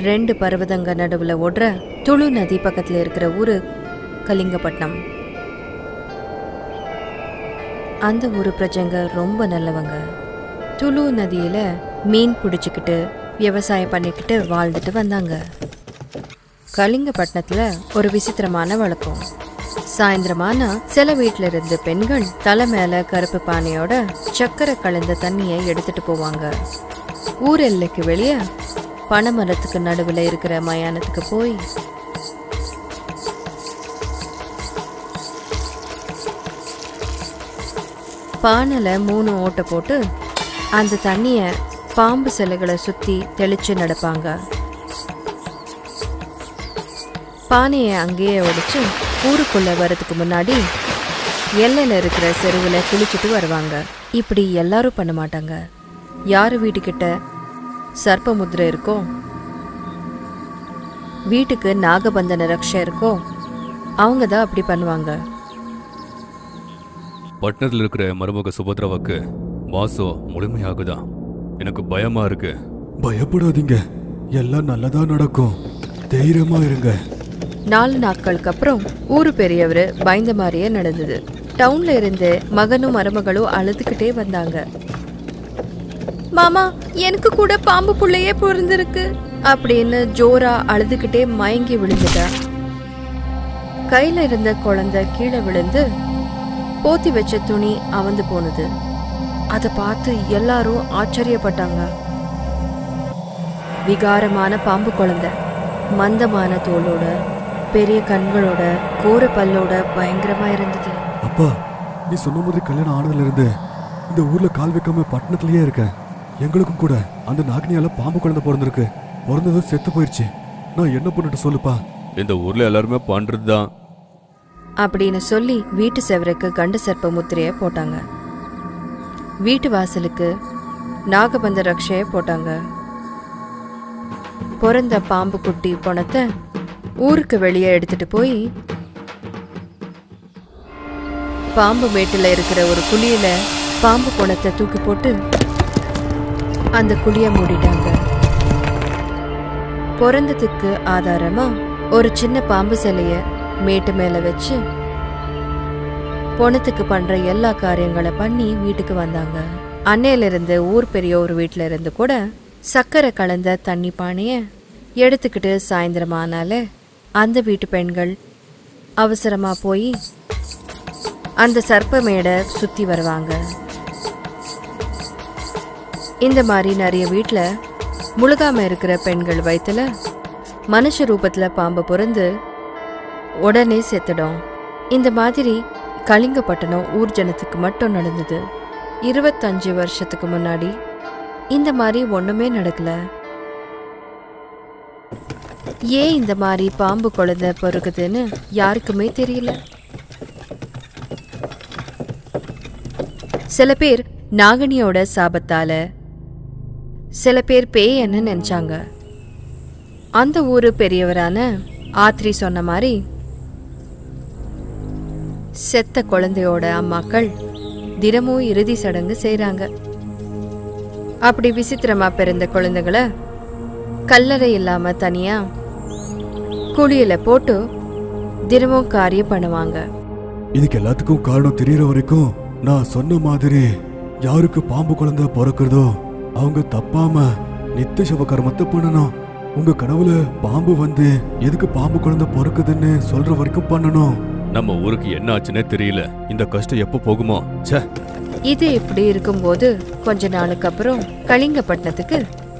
ரெண்டு பர்வதங்க நடுவுல ஓடுற துளு நதி பக்கத்துல இருக்கிற ஊரு கலிங்கப்பட்டினம் அந்த ஊரு பிரஜங்க ரொம்ப நல்லவங்க துளு நதியில மீன் பிடிச்சிக்கிட்டு விவசாயம் பண்ணிக்கிட்டு வாழ்ந்துட்டு வந்தாங்க கலிங்கப்பட்டினத்துல ஒரு விசித்திரமான வழக்கம் சாயந்தரமானா சில வீட்ல இருந்து பெண்கள் தலை மேல கருப்பு பானையோட சக்கரை கலந்த தண்ணியை எடுத்துட்டு போவாங்க ஊர் எல்லைக்கு வெளியே பனைமரத்துக்கு நடுவுல இருக்கிற மயானத்துக்கு போய் பானைல மூணு ஓட்டை போட்டு அந்த தண்ணிய பாம்பு சிலைகளை சுத்தி தெளிச்சு நடப்பாங்க பானையை அங்கேயே உடைச்சு ஊருக்குள்ள வரதுக்கு முன்னாடி எல்லையில இருக்கிற செருவுல குளிச்சுட்டு வருவாங்க இப்படி எல்லாரும் பண்ண மாட்டாங்க யாரு வீட்டுக்கிட்ட சர்ப்ப முத்திரை இருக்கோ வீட்டுக்கு நாகபந்தன ரக்ஷை இருக்கோ அவங்க தான் அப்படி பண்ணுவாங்க பட்டணத்தில் இருக்கிற மருமக சுபத்ராவுக்கு மாசம் முழுமையாகுதா எனக்கு பயமா இருக்கு பயப்படாதீங்க எல்லாம் நல்லதா நடக்கும் தைரியமா இருங்க நாலு நாட்களுக்கு அப்புறம் ஊரு பெரியவர் பயந்த மாதிரியே நடந்தது டவுன்ல இருந்து மகனும் மருமகளும் அழுதுகிட்டே வந்தாங்க மாமா எனக்கு கூட பாம்பு புள்ளையே பிறந்திருக்கு அப்படின்னு ஜோரா அழுதுகிட்டே மயங்கி விழுந்துட்டா கையில இருந்த குழந்தை கீழே விழுந்து போத்தி வச்ச துணி அவந்து போனது அதை பார்த்து எல்லாரும் ஆச்சரியப்பட்டாங்க விகாரமான பாம்பு குழந்தை மந்தமான தோலோட பெரிய கண்களோட கோர பல்லோட பயங்கரமா இருந்தது அப்பா நீ சொன்ன மாதிரி கல்யாணம் ஆனதுல இருந்து இந்த ஊர்ல கால் வைக்காம பட்டணத்திலேயே இருக்கேன் எங்களுக்கும் கூட அந்த நாகினியால பாம்பு குழந்தை பிறந்திருக்கு பிறந்தது செத்து போயிடுச்சு நான் என்ன பண்ணிட்டு சொல்லுப்பா இந்த ஊர்ல எல்லாருமே பண்றது தான் அப்படின்னு சொல்லி வீட்டு செவருக்கு கண்டு சர்ப்ப முத்திரைய போட்டாங்க வீட்டு வாசலுக்கு நாகபந்த ரக்ஷைய போட்டாங்க பிறந்த பாம்பு குட்டி பணத்தை ஊருக்கு வெளியே எடுத்துட்டு போய் பாம்பு மேட்டுல இருக்கிற ஒரு குழியில பாம்பு குணத்தை தூக்கி போட்டு அந்த குழிய மூடிட்டாங்க பிறந்ததுக்கு ஆதாரமா ஒரு சின்ன பாம்பு சிலைய மேட்டு மேல வச்சு பொணத்துக்கு பண்ற எல்லா காரியங்களை பண்ணி வீட்டுக்கு வந்தாங்க அன்னையில இருந்து ஊர் பெரிய ஒரு வீட்ல இருந்து கூட சக்கரை கலந்த தண்ணி பானைய எடுத்துக்கிட்டு சாயந்தரம் ஆனாலே அந்த வீட்டு பெண்கள் அவசரமா போய் அந்த சர்ப்ப மேடை சுத்தி வருவாங்க இந்த மாதிரி நிறைய வீட்ல முழுகாம இருக்கிற பெண்கள் வயித்துல மனுஷ ரூபத்துல பாம்பு பிறந்து உடனே செத்துடும் இந்த மாதிரி கலிங்கப்பட்டணம் ஊர் ஜனத்துக்கு மட்டும் நடந்தது இருபத்தஞ்சு வருஷத்துக்கு முன்னாடி இந்த மாதிரி ஒண்ணுமே நடக்கல ஏன் இந்த மாதிரி பாம்பு குழந்தை பிறகுதுன்னு யாருக்குமே தெரியல சில பேர் நாகனியோட சாபத்தால சில பேர் பேயன்னு நினைச்சாங்க அந்த ஊரு பெரியவரான ஆத்ரி சொன்ன மாதிரி செத்த குழந்தையோட அம்மாக்கள் தினமும் இறுதி சடங்கு செய்றாங்க அப்படி விசித்திரமா பிறந்த குழந்தைகளை கல்லறை இல்லாம தனியா குழியில போட்டு தினமும் காரியம் பண்ணுவாங்க இதுக்கு எல்லாத்துக்கும் காரணம் தெரியற வரைக்கும் நான் சொன்ன மாதிரி யாருக்கு பாம்பு குழந்தை பிறக்கிறதோ அவங்க தப்பாம நித்திய சவ கர்மத்தை பண்ணணும் உங்க கனவுல பாம்பு வந்து எதுக்கு பாம்பு குழந்தை பிறக்குதுன்னு சொல்ற வரைக்கும் பண்ணணும் நம்ம ஊருக்கு என்ன ஆச்சுன்னே தெரியல இந்த கஷ்டம் எப்போ போகுமோ ச்சே இது இப்படி இருக்கும்போது கொஞ்ச நாளுக்கு அப்புறம் கலிங்கப்பட்டினத்துக்கு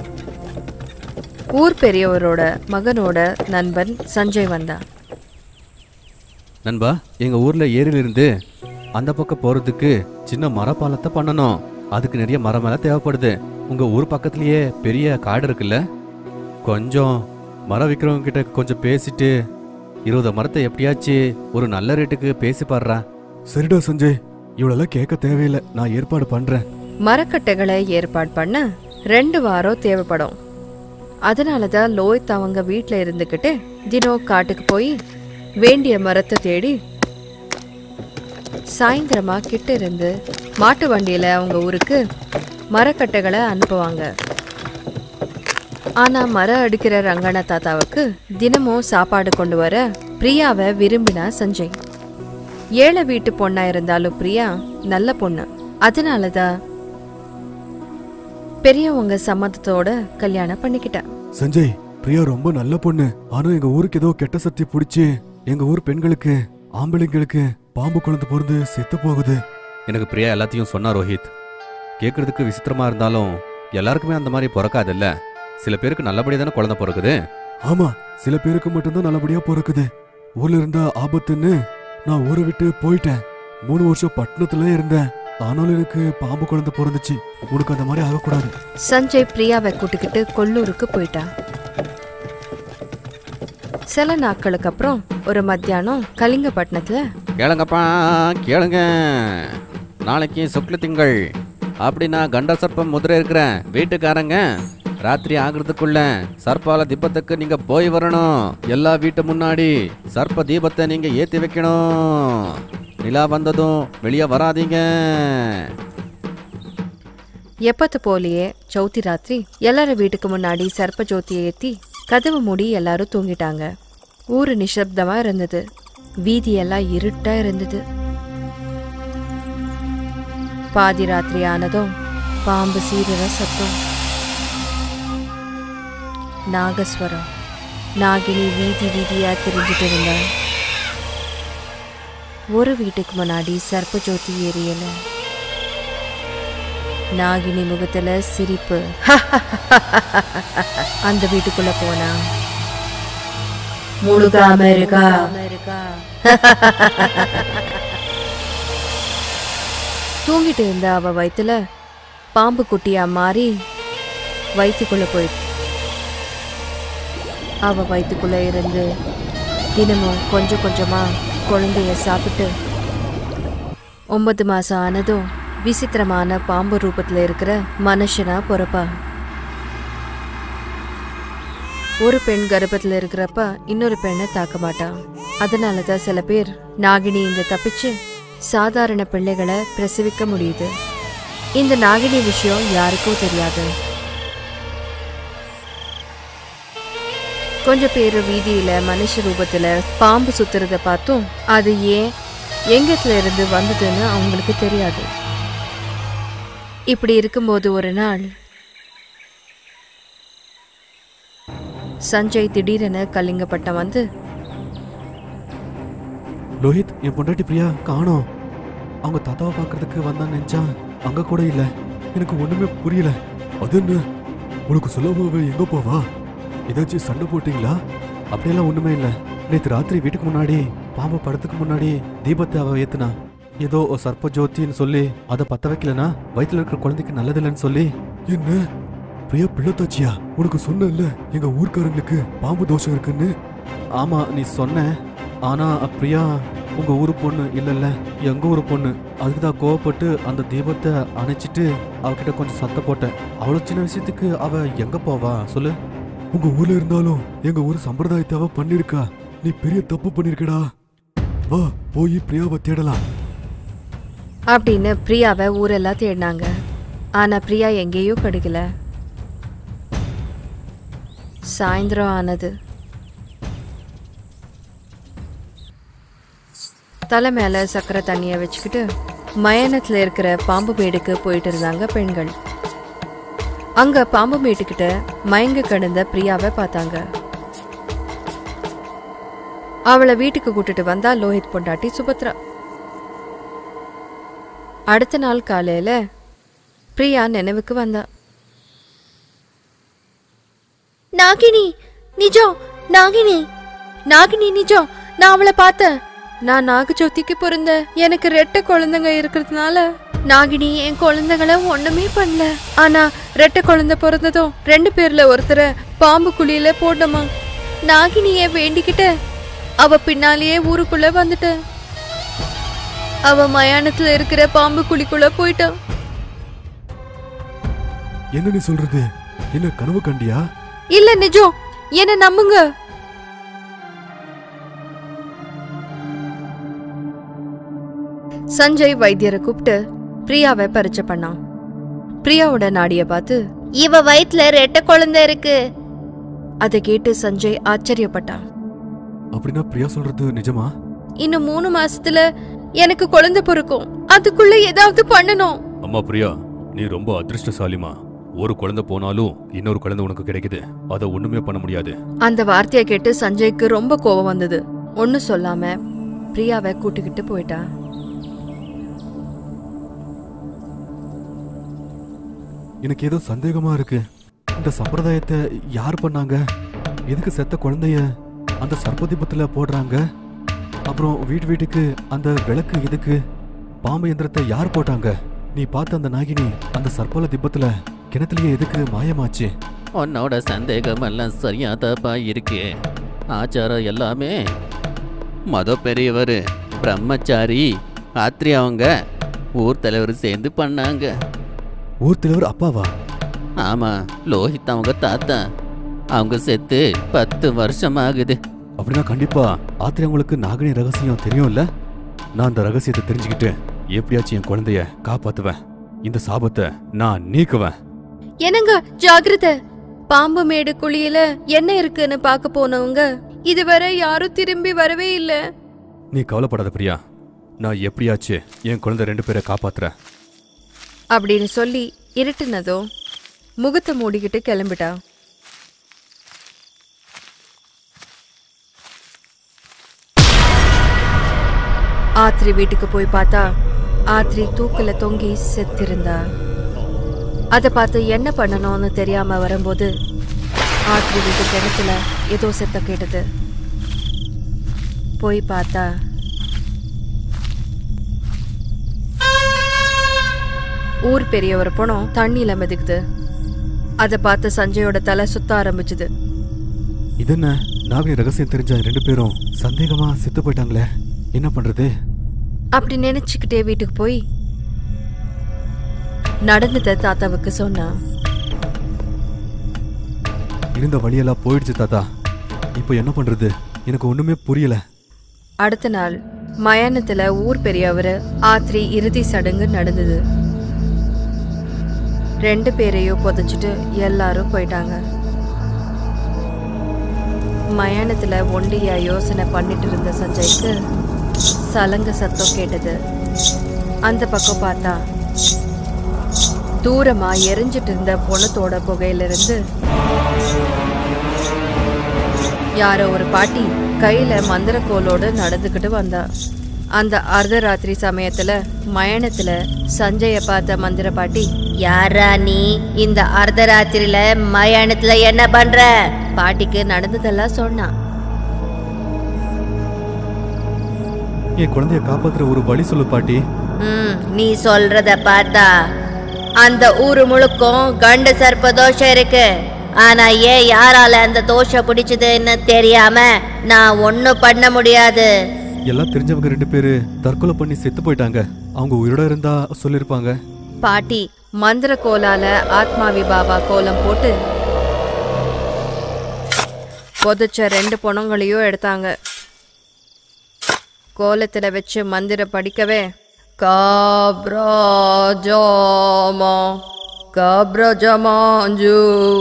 ஊர் பெரியவரோட மகனோட நண்பன் சஞ்சய் வந்தான் நண்பா எங்க ஊர்ல ஏரியிலிருந்து அந்த பக்கம் போறதுக்கு சின்ன மரப்பாலத்தை பண்ணணும் அதுக்கு நிறைய மரம் எல்லாம் தேவைப்படுது உங்க ஊர் பக்கத்துலயே பெரிய காடு இருக்குல்ல கொஞ்சம் மரம் விற்கிறவங்க கிட்ட கொஞ்சம் பேசிட்டு இருபது மரத்தை எப்படியாச்சு ஒரு நல்ல ரேட்டுக்கு பேசி பாடுறா சரிடா சஞ்சய் இவ்வளவு கேட்க தேவையில்லை நான் ஏற்பாடு பண்றேன் மரக்கட்டைகளை ஏற்பாடு பண்ண ரெண்டு வாரம் தேவைப்படும் அதனால தான் லோய்த் அவங்க வீட்டில் இருந்துக்கிட்டு தினம் காட்டுக்கு போய் வேண்டிய மரத்தை தேடி சாயந்தரமா கிட்ட இருந்து மாட்டு வண்டியில அவங்க ஊருக்கு மரக்கட்டைகளை அனுப்புவாங்க ஆனா மரம் அடிக்கிற ரங்கண்ண தாத்தாவுக்கு தினமும் சாப்பாடு கொண்டு வர பிரியாவை விரும்பினா சஞ்சய் ஏழை வீட்டு பொண்ணா இருந்தாலும் பிரியா நல்ல பொண்ணு அதனாலதான் பெரியவங்க சம்மதத்தோட கல்யாணம் பண்ணிக்கிட்டா சஞ்சய் பிரியா ரொம்ப நல்ல பொண்ணு ஆனா எங்க ஊருக்கு ஏதோ கெட்ட சக்தி பிடிச்சி எங்க ஊர் பெண்களுக்கு ஆம்பளைங்களுக்கு பாம்பு குழந்தை பிறந்து செத்து போகுது எனக்கு பிரியா எல்லாத்தையும் சொன்னா ரோஹித் கேட்கறதுக்கு விசித்திரமா இருந்தாலும் எல்லாருக்குமே அந்த மாதிரி பிறக்காதுல்ல சில பேருக்கு நல்லபடியா தானே குழந்தை பிறக்குது ஆமா சில பேருக்கு மட்டும்தான் நல்லபடியா பிறக்குது ஊர்ல இருந்த ஆபத்துன்னு நான் ஊரை விட்டு போயிட்டேன் மூணு வருஷம் பட்டணத்துல இருந்தேன் ஆனாலும் எனக்கு பாம்பு குழந்தை பிறந்துச்சு உனக்கு அந்த மாதிரி ஆகக்கூடாது சஞ்சய் பிரியாவை கூட்டிக்கிட்டு கொல்லூருக்கு போயிட்டான் சில நாட்களுக்கு அப்புறம் ஒரு மத்தியானம் கலிங்கப்பட்டினத்துல கேளுங்கப்பா கேளுங்க நாளைக்கு சுக்ல திங்கள் அப்படின்னா கண்ட சர்ப்பம் முதிரை இருக்கிறேன் வீட்டுக்காரங்க ராத்திரி ஆகுறதுக்குள்ள சர்ப்பால தீபத்துக்கு நீங்க போய் வரணும் எல்லா வீட்டு முன்னாடி சர்ப்ப தீபத்தை நீங்க ஏத்தி வைக்கணும் நிலா வந்ததும் வெளியே வராதீங்க எப்பத்த போலியே சௌத்தி ராத்திரி எல்லாரும் வீட்டுக்கு முன்னாடி சர்ப்ப ஜோதியை ஏத்தி கதவு மூடி எல்லாரும் தூங்கிட்டாங்க ஊரு நிசப்தமா இருந்தது வீதியெல்லாம் இருட்டா இருந்தது பாதி ராத்திரி ஆனதும் பாம்பு சீரற சத்தம் நாகஸ்வரம் நாகினி வீதி வீதியா தெரிஞ்சிட்டு இருந்தா ஒரு வீட்டுக்கு முன்னாடி சர்ப்ப ஜோதி எரியல நாகினி முகத்துல சிரிப்பு அந்த வீட்டுக்குள்ள போனா முழுகாம இருக்கா தூங்கிட்டு இருந்த அவ வயித்துல பாம்பு குட்டியா மாறி வயிற்றுக்குள்ள போயிட்டு அவ வயிற்றுக்குள்ள இருந்து தினமும் கொஞ்சம் கொஞ்சமா குழந்தைய சாப்பிட்டு ஒன்பது மாசம் ஆனதும் விசித்திரமான பாம்பு ரூபத்துல இருக்கிற மனுஷனா பொறப்பா ஒரு பெண் கர்ப்பத்துல இருக்கிறப்ப இன்னொரு பெண்ணை தாக்க மாட்டா அதனால தான் சில பேர் நாகினி இந்த தப்பிச்சு சாதாரண பிள்ளைகளை பிரசவிக்க முடியுது இந்த நாகினி விஷயம் யாருக்கும் தெரியாது கொஞ்சம் பேர் வீதியில மனுஷ ரூபத்துல பாம்பு சுத்துறத பார்த்தும் அது ஏன் எங்கத்துல இருந்து வந்ததுன்னு அவங்களுக்கு தெரியாது இப்படி இருக்கும்போது ஒரு நாள் சஞ்சய் திடீரென கலிங்கப்பட்டம் வந்து லோஹித் என் பொண்டாட்டி பிரியா காணோம் அவங்க தாத்தாவை பார்க்கறதுக்கு வந்தான்னு நினைச்சா அங்க கூட இல்ல எனக்கு ஒண்ணுமே புரியல அது என்ன உனக்கு சொல்லாம எங்க போவா ஏதாச்சும் சண்டை போட்டீங்களா அப்படியெல்லாம் ஒண்ணுமே இல்ல நேத்து ராத்திரி வீட்டுக்கு முன்னாடி பாம்பு படத்துக்கு முன்னாடி தீபத்தை அவ ஏத்துனா ஏதோ ஒரு சர்ப்ப ஜோதின்னு சொல்லி அதை பத்த வைக்கலனா வயித்துல இருக்கிற குழந்தைக்கு நல்லதில்லைன்னு சொல்லி என்ன பிரியா பிள்ளைத்தாச்சியா உனக்கு சொன்னேன்ல எங்க ஊர்க்காரங்களுக்கு பாம்பு தோஷம் இருக்குன்னு ஆமா நீ சொன்ன ஆனா பிரியா உங்க ஊரு பொண்ணு இல்லல்ல எங்க ஊரு பொண்ணு அதுக்கு தான் கோவப்பட்டு அந்த தீபத்தை அணைச்சிட்டு அவகிட்ட கொஞ்சம் சத்தம் போட்டேன் அவ்வளவு சின்ன விஷயத்துக்கு அவ எங்க போவா சொல்லு உங்க ஊர்ல இருந்தாலும் எங்க ஊர் சம்பிரதாயத்தை அவ பண்ணிருக்கா நீ பெரிய தப்பு பண்ணிருக்கடா வா போய் பிரியாவை தேடலாம் அப்படின்னு பிரியாவை ஊரெல்லாம் தேடினாங்க ஆனா பிரியா எங்கேயும் கிடைக்கல சாயந்தரம் ஆனது தலை மேல சக்கரை தண்ணிய வச்சுக்கிட்டு மயானத்துல இருக்கிற பாம்பு மேடுக்கு போயிட்டு இருந்தாங்க பெண்கள் அங்க பாம்பு மேட்டுக்கிட்ட மயங்க கிடந்த பிரியாவை பார்த்தாங்க அவளை வீட்டுக்கு கூட்டிட்டு வந்தா லோஹித் பொண்டாட்டி சுபத்ரா அடுத்த நாள் காலையில பிரியா நினைவுக்கு வந்தா நாகினி நிஜம் நாகினி நாகினி நிஜம் நான் அவளை பார்த்தேன் நான் நாகச்சோத்திக்கு பிறந்த எனக்கு ரெட்டை குழந்தைங்க இருக்கிறதுனால நாகினி என் குழந்தைங்கள ஒண்ணுமே பண்ணல ஆனா ரெட்டை குழந்தை பிறந்ததும் ரெண்டு பேர்ல ஒருத்தரை பாம்பு குழியில போட்டோமா நாகினிய வேண்டிக்கிட்டு அவ பின்னாலேயே ஊருக்குள்ள வந்துட்டேன் அவ மயானத்துல இருக்கிற பாம்பு குழிக்குள்ள போயிட்டான் என்ன நீ சொல்றது என்ன கனவு கண்டியா இல்ல நிஜம் என்ன நம்புங்க சஞ்சய் வைத்தியரை கூப்பிட்டு பிரியாவை பரிச்சை பண்ணான் பிரியாவோட நாடிய பார்த்து இவ வயித்துல ரெட்ட குழந்தை இருக்கு அதை கேட்டு சஞ்சய் ஆச்சரியப்பட்டான் அப்படின்னா பிரியா சொல்றது நிஜமா இன்னும் மூணு மாசத்துல எனக்கு குழந்தை பிறக்கும் அதுக்குள்ள ஏதாவது பண்ணணும் அம்மா பிரியா நீ ரொம்ப அதிர்ஷ்டசாலிமா ஒரு குழந்தை போனாலும் இன்னொரு குழந்தை உனக்கு கிடைக்குது அதை ஒண்ணுமே பண்ண முடியாது அந்த வார்த்தையை கேட்டு சஞ்சய்க்கு ரொம்ப கோபம் வந்தது ஒன்னும் சொல்லாம பிரியாவை கூட்டிக்கிட்டு போயிட்டா எனக்கு ஏதோ சந்தேகமா இருக்கு இந்த சம்பிரதாயத்தை யார் பண்ணாங்க எதுக்கு செத்த குழந்தைய அந்த சர்ப்பதீபத்துல போடுறாங்க அப்புறம் வீட்டு வீட்டுக்கு அந்த விளக்கு எதுக்கு பாம்பு எந்திரத்தை யார் போட்டாங்க நீ பார்த்த அந்த நாகினி அந்த சர்ப்பல திப்பத்துல கிணத்துலயே எதுக்கு மாயமாச்சு உன்னோட சந்தேகம் எல்லாம் சரியா தப்பா இருக்கு ஆச்சாரம் எல்லாமே மத பெரியவர் பிரம்மச்சாரி ஆத்ரி அவங்க ஊர் தலைவர் சேர்ந்து பண்ணாங்க ஊர் தலைவர் அப்பாவா ஆமா லோஹித் அவங்க தாத்தா அவங்க செத்து பத்து வருஷம் ஆகுது அப்படின்னா கண்டிப்பா ஆத்திரியவங்களுக்கு நாகினி ரகசியம் தெரியும்ல நான் அந்த ரகசியத்தை தெரிஞ்சுக்கிட்டு எப்படியாச்சும் என் குழந்தைய காப்பாத்துவேன் இந்த சாபத்தை நான் நீக்குவேன் என்னங்க ஜாகிரதை பாம்பு மேடு குழியில என்ன இருக்குன்னு பார்க்க போனவங்க இதுவரை யாரும் திரும்பி வரவே இல்ல நீ கவலைப்படாத பிரியா நான் எப்படியாச்சு என் குழந்தை ரெண்டு பேரை காப்பாத்துறேன் அப்படின்னு சொல்லி இருட்டுனதோ முகத்தை மூடிக்கிட்டு கிளம்பிட்டா ஆத்ரி வீட்டுக்கு போய் பார்த்தா ஆத்ரி தூக்குல தொங்கி செத்திருந்தா அதை பார்த்து என்ன பண்ணணும்னு தெரியாம வரும்போது ஆத்ரி வீட்டு கிணத்துல ஏதோ செத்த கேட்டது போய் பார்த்தா ஊர் பெரியவர் பணம் தண்ணியில மிதக்குது அதை பார்த்து சஞ்சயோட தலை சுத்த ஆரம்பிச்சுது இதென்ன நாகினி ரகசியம் தெரிஞ்ச ரெண்டு பேரும் சந்தேகமா செத்து போயிட்டாங்களே என்ன பண்றது அப்படி நினைச்சுக்கிட்டே வீட்டுக்கு போய் நடந்ததை தாத்தாவுக்கு சொன்னா இருந்த வழியெல்லாம் போயிடுச்சு தாத்தா இப்போ என்ன பண்றது எனக்கு ஒண்ணுமே புரியல அடுத்த நாள் மயானத்துல ஊர் பெரியவர் ஆத்ரி இறுதி சடங்கு நடந்தது ரெண்டு பேரையும் புதைச்சிட்டு எல்லாரும் போயிட்டாங்க மயானத்துல ஒண்டியா யோசனை பண்ணிட்டு இருந்த சஞ்சய்க்கு சலங்க சத்தம் கேட்டது அந்த பக்கம் பார்த்தா தூரமா எரிஞ்சிட்டு இருந்த பொணத்தோட புகையிலிருந்து யாரோ ஒரு பாட்டி கையில மந்திரக்கோலோடு நடந்துக்கிட்டு வந்தா அந்த அர்த்தராத்திரி சமயத்துல மயணத்துல சஞ்சய பார்த்த மந்திர பாட்டி யாரா நீ இந்த அர்த்தராத்திரியில மயானத்துல என்ன பண்ற பாட்டிக்கு நடந்ததெல்லாம் சொன்னான் என் குழந்தைய காப்பாத்துற ஒரு வழி சொல்லு பாட்டி ம் நீ சொல்றத பார்த்தா அந்த ஊரு முழுக்கும் கண்டு சர்ப்ப தோஷம் இருக்கு ஆனா ஏன் யாரால அந்த தோஷம் பிடிச்சதுன்னு தெரியாம நான் ஒன்னும் பண்ண முடியாது எல்லாம் தெரிஞ்சவங்க ரெண்டு பேரு தற்கொலை பண்ணி செத்து போயிட்டாங்க அவங்க உயிரோட இருந்தா சொல்லிருப்பாங்க பாட்டி மந்திர கோலால ஆத்மாவி பாபா கோலம் போட்டு புதைச்ச ரெண்டு பொணங்களையும் எடுத்தாங்க கோலத்துல வச்சு மந்திர படிக்கவே காப்ராஜாமா காப்ராஜமாஞ்சு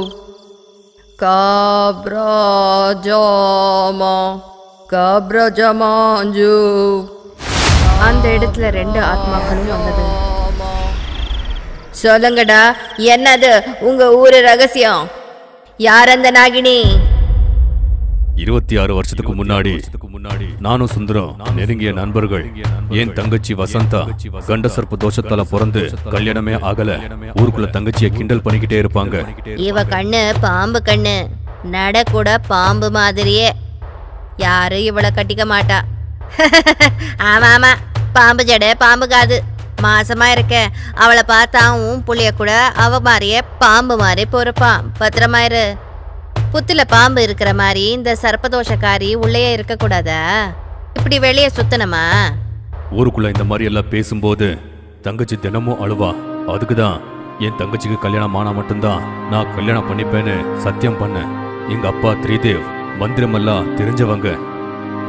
காப்ராஜாமா காப்ராஜமாஞ்சு அந்த இடத்துல ரெண்டு ஆத்மாக்களும் வந்தது சொல்லுங்கடா என்னது உங்க ஊரு ரகசியம் யார் அந்த நாகினி இருபத்தி ஆறு வருஷத்துக்கு முன்னாடி முன்னாடி நானும் சுந்தரம் நெருங்கிய நண்பர்கள் என் தங்கச்சி வசந்தா கண்ட சர்ப்ப தோஷத்தால பிறந்து கல்யாணமே ஆகல ஊருக்குள்ள தங்கச்சியை கிண்டல் பண்ணிக்கிட்டே இருப்பாங்க இவ கண்ணு பாம்பு கண்ணு நட கூட பாம்பு மாதிரியே யாரும் இவளை கட்டிக்க மாட்டா ஆமா ஆமா பாம்பு ஜடை பாம்பு காது மாசமா இருக்க அவளை பார்த்தா உன் புள்ளைய கூட அவ மாதிரியே பாம்பு மாதிரி பொறுப்பான் பத்திரமா இரு புத்துல பாம்பு இருக்கிற மாதிரி இந்த சர்ப்பதோஷக்காரி உள்ளேயே இருக்க கூடாதா இப்படி வெளியே சுத்தணுமா ஊருக்குள்ள இந்த மாதிரி எல்லாம் பேசும்போது தங்கச்சி தினமும் அழுவா அதுக்குதான் என் தங்கச்சிக்கு கல்யாணம் ஆனா மட்டும்தான் நான் கல்யாணம் பண்ணிப்பேன்னு சத்தியம் பண்ணேன் எங்க அப்பா திரிதேவ் மந்திரமெல்லாம் தெரிஞ்சவங்க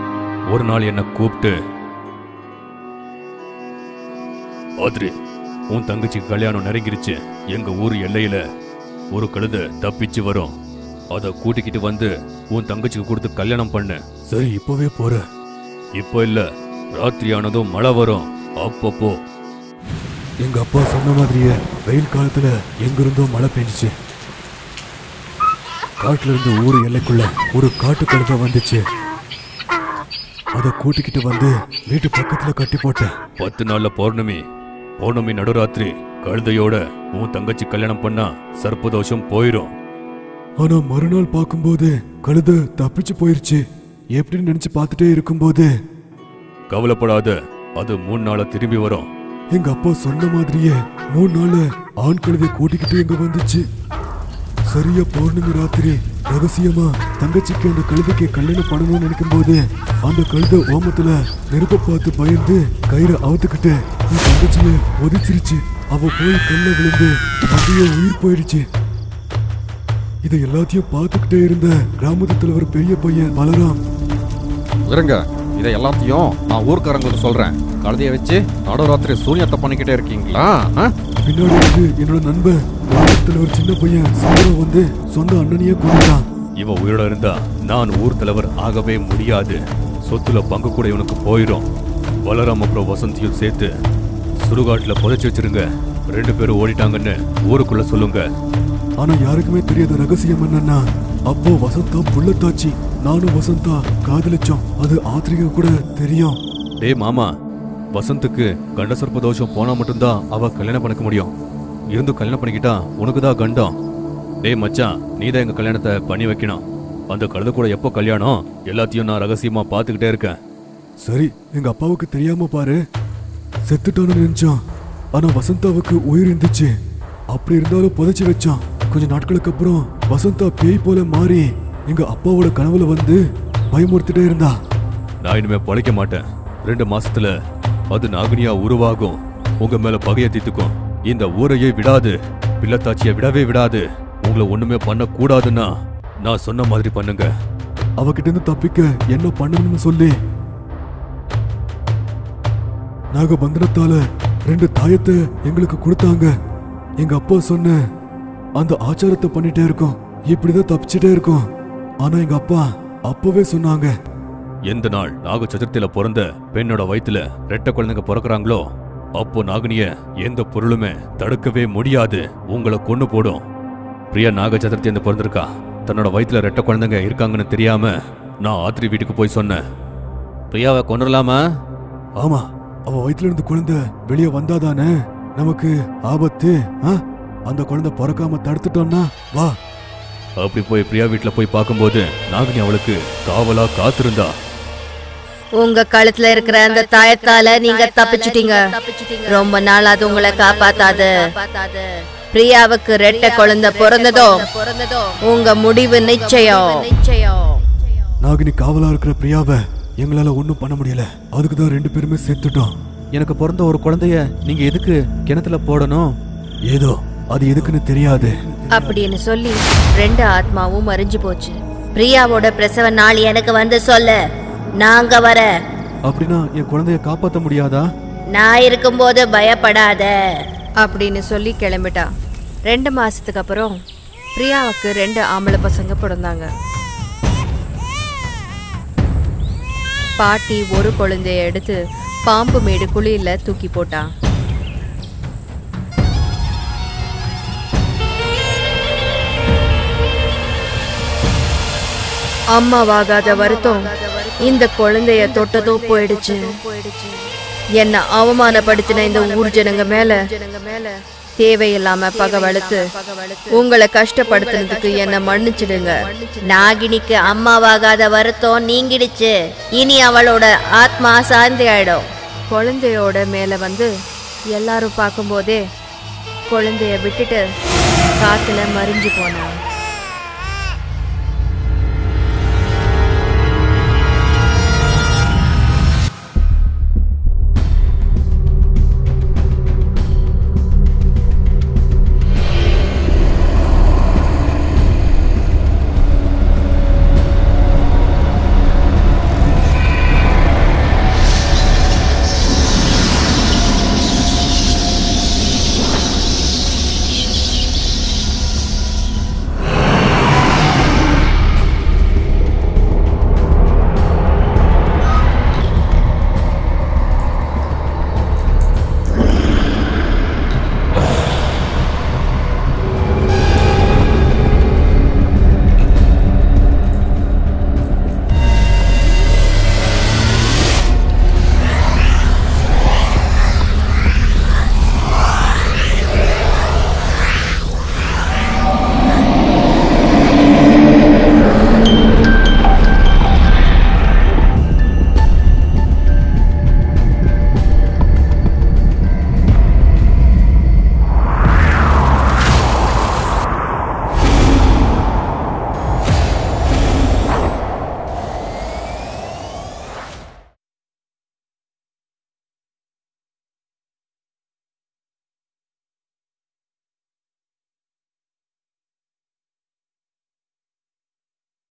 ஒரு நாள் என்னை கூப்பிட்டு ஆத்ரி உன் தங்கச்சிக்கு கல்யாணம் நெருங்கிருச்சு எங்க ஊர் எல்லையில ஒரு கழுதை தப்பிச்சு வரும் அத கூட்டிக்கிட்டு வந்து உன் தங்கச்சிக்கு கொடுத்து கல்யாணம் பண்ணு சரி இப்பவே போறேன் இப்போ இல்ல ராத்திரி ஆனதும் மழை வரும் அப்பப்போ எங்க அப்பா சொன்ன மாதிரியே வெயில் காலத்துல எங்கிருந்தோ மழை பெஞ்சிச்சு காட்டுல இருந்து ஊர் எல்லைக்குள்ள ஒரு காட்டு கழுதை வந்துச்சு அதை கூட்டிக்கிட்டு வந்து வீட்டு பக்கத்துல கட்டி போட்டேன் பத்து நாள்ல பௌர்ணமி பௌர்ணமி நடுராத்திரி கழுதையோட உன் தங்கச்சி கல்யாணம் பண்ணா சர்ப்பதோஷம் போயிரும் ஆனா மறுநாள் பார்க்கும்போது கழுதை தப்பிச்சு போயிருச்சு எப்படின்னு நினைச்சு பார்த்துட்டே இருக்கும்போது கவலைப்படாத அது மூணு நாள திரும்பி வரும் எங்க அப்பா சொன்ன மாதிரியே மூணு நாள் ஆண் கழுதை கூட்டிக்கிட்டு எங்க வந்துச்சு சரியா பௌர்ணமி ராத்திரி ரகசியமா தங்கச்சிக்கு அந்த கழுதைக்கு கல்யாணம் பண்ணணும்னு நினைக்கும் போது அந்த கழுதை ஓமத்துல நெருப்ப பார்த்து பயந்து கயிறை அவுத்துக்கிட்டு என் தங்கச்சிய ஒதிச்சிருச்சு அவ போய் கல்ல விழுந்து அப்படியே உயிர் போயிடுச்சு இதை எல்லாத்தையும் பார்த்துக்கிட்டே இருந்த கிராமத்துல ஒரு பெரிய பையன் பலராம் இருங்க இதை எல்லாத்தையும் நான் ஊர்க்காரங்களுக்கு சொல்றேன் கழுதைய வச்சு நடுராத்திரி சூனியத்தை பண்ணிக்கிட்டே இருக்கீங்களா ஆ? பின்னாடி இருந்து என்னோட நண்பன் கிராமத்துல ஒரு சின்ன பையன் சூரம் வந்து சொந்த அண்ணனையே கொண்டுட்டான் இவன் உயிரோட இருந்தா நான் ஊர் தலைவர் ஆகவே முடியாது சொத்துல பங்கு கூட இவனுக்கு போயிடும் பலராம் அப்புறம் வசந்தியும் சேர்த்து சுடுகாட்டுல புதைச்சு வச்சிருங்க ரெண்டு பேரும் ஓடிட்டாங்கன்னு ஊருக்குள்ள சொல்லுங்க ஆனா யாருக்குமே தெரியாத ரகசியம் என்னன்னா அப்போ வசந்தா புள்ளத்தாச்சி நானும் வசந்தா காதலிச்சோம் அது ஆத்திரிக கூட தெரியும் டேய் மாமா வசந்துக்கு கண்ட சர்ப்ப தோஷம் போனா மட்டும்தான் அவ கல்யாணம் பண்ணிக்க முடியும் இருந்து கல்யாணம் பண்ணிக்கிட்டா உனக்கு தான் கண்டம் டேய் மச்சான் நீ தான் எங்க கல்யாணத்தை பண்ணி வைக்கணும் அந்த கழுத கூட எப்போ கல்யாணம் எல்லாத்தையும் நான் ரகசியமா பார்த்துக்கிட்டே இருக்கேன் சரி எங்க அப்பாவுக்கு தெரியாம பாரு செத்துட்டான்னு நினைச்சான் ஆனா வசந்தாவுக்கு உயிர் இருந்துச்சு அப்படி இருந்தாலும் புதைச்சு வச்சான் கொஞ்ச நாட்களுக்கு அப்புறம் வசந்தா பேய் போல மாறி எங்க அப்பாவோட கனவுல வந்து பயமுறுத்திட்டே இருந்தா நான் இனிமே பழைக்க மாட்டேன் ரெண்டு மாசத்துல அது நாகினியா உருவாகும் உங்க மேல பகைய தீர்த்துக்கும் இந்த ஊரையே விடாது பிள்ளத்தாச்சிய விடவே விடாது உங்களை ஒண்ணுமே பண்ண கூடாதுன்னா நான் சொன்ன மாதிரி பண்ணுங்க அவகிட்ட இருந்து தப்பிக்க என்ன பண்ணணும்னு சொல்லி நாக பந்தனத்தால ரெண்டு தாயத்தை எங்களுக்கு கொடுத்தாங்க எங்க அப்பா சொன்ன அந்த ஆச்சாரத்தை பண்ணிட்டே இருக்கோம் இப்படிதான் தப்பிச்சுட்டே இருக்கோம் ஆனா எங்க அப்பா அப்பவே சொன்னாங்க எந்த நாள் நாக சதுர்த்தியில பிறந்த பெண்ணோட வயித்துல ரெட்டை குழந்தைங்க பிறக்கறாங்களோ அப்போ நாகினிய எந்த பொருளுமே தடுக்கவே முடியாது உங்களை கொண்டு போடும் பிரியா நாக சதுர்த்தி அந்த பிறந்திருக்கா தன்னோட வயித்துல ரெட்டை குழந்தைங்க இருக்காங்கன்னு தெரியாம நான் ஆத்திரி வீட்டுக்கு போய் சொன்னேன் பிரியாவை கொண்டுடலாமா ஆமா அவ வயித்துல இருந்து குழந்தை வெளியே வந்தாதானே நமக்கு ஆபத்து ஆ? அந்த குழந்தை பிறக்காம தடுத்துட்டோம்னா வா அப்படி போய் பிரியா வீட்டுல போய் பார்க்கும்போது நாகினி அவளுக்கு காவலா காத்திருந்தா உங்க கழுத்துல இருக்கிற அந்த தாயத்தால நீங்க தப்பிச்சிட்டீங்க ரொம்ப நாள் அது உங்களை காப்பாத்தாது பிரியாவுக்கு ரெட்டை குழந்தை பிறந்ததோ உங்க முடிவு நிச்சயம் நாகினி காவலா இருக்கிற பிரியாவை எங்களால ஒண்ணும் பண்ண முடியல அதுக்கு தான் ரெண்டு பேருமே செத்துட்டோம் எனக்கு பிறந்த ஒரு குழந்தைய நீங்க எதுக்கு கிணத்துல போடணும் ஏதோ அது எதுக்குன்னு தெரியாது அப்படின்னு சொல்லி ரெண்டு ஆத்மாவும் மறைஞ்சு போச்சு பிரியாவோட பிரசவ நாள் எனக்கு வந்து சொல்லு நாங்க வர அப்படின்னா என் குழந்தைய காப்பாத்த முடியாதா நான் இருக்கும்போது பயப்படாத அப்படின்னு சொல்லி கிளம்பிட்டா ரெண்டு மாசத்துக்கு அப்புறம் பிரியாவுக்கு ரெண்டு ஆம்பளை பசங்க பிறந்தாங்க பாட்டி ஒரு குழந்தைய எடுத்து பாம்பு மேடு குழியில தூக்கி போட்டா அம்மாவாகாத வருத்தம் இந்த குழந்தைய தொட்டதோ போயிடுச்சு என்ன அவமானப்படுத்தின இந்த ஊர் ஜனங்க மேல தேவையில்லாம பகை வளர்த்து உங்களை கஷ்டப்படுத்தினதுக்கு என்ன மன்னிச்சிடுங்க நாகினிக்கு அம்மாவாகாத வருத்தம் நீங்கிடுச்சு இனி அவளோட ஆத்மா சாந்தி ஆயிடும் குழந்தையோட மேல வந்து எல்லாரும் பார்க்கும்போதே குழந்தைய விட்டுட்டு காத்துல மறிஞ்சு போனான்